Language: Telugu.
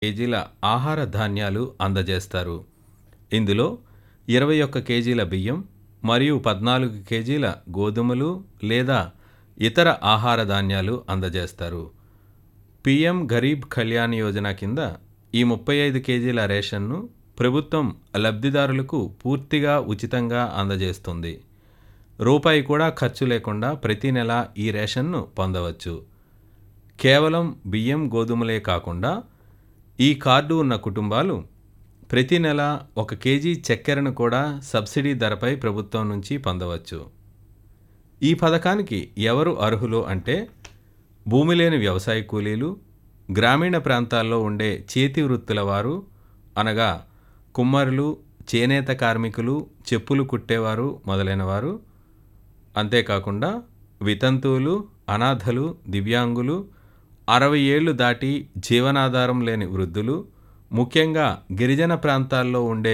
కేజీల ఆహార ధాన్యాలు అందజేస్తారు ఇందులో ఇరవై ఒక్క కేజీల బియ్యం మరియు పద్నాలుగు కేజీల గోధుమలు లేదా ఇతర ఆహార ధాన్యాలు అందజేస్తారు పీఎం గరీబ్ కళ్యాణ్ యోజన కింద ఈ ముప్పై ఐదు కేజీల రేషన్ను ప్రభుత్వం లబ్ధిదారులకు పూర్తిగా ఉచితంగా అందజేస్తుంది రూపాయి కూడా ఖర్చు లేకుండా ప్రతి నెల ఈ రేషన్ను పొందవచ్చు కేవలం బియ్యం గోధుమలే కాకుండా ఈ కార్డు ఉన్న కుటుంబాలు ప్రతి నెల ఒక కేజీ చక్కెరను కూడా సబ్సిడీ ధరపై ప్రభుత్వం నుంచి పొందవచ్చు ఈ పథకానికి ఎవరు అర్హులు అంటే భూమి లేని వ్యవసాయ కూలీలు గ్రామీణ ప్రాంతాల్లో ఉండే చేతి వృత్తుల వారు అనగా కుమ్మరులు చేనేత కార్మికులు చెప్పులు కుట్టేవారు మొదలైన వారు అంతేకాకుండా వితంతువులు అనాథలు దివ్యాంగులు అరవై ఏళ్లు దాటి జీవనాధారం లేని వృద్ధులు ముఖ్యంగా గిరిజన ప్రాంతాల్లో ఉండే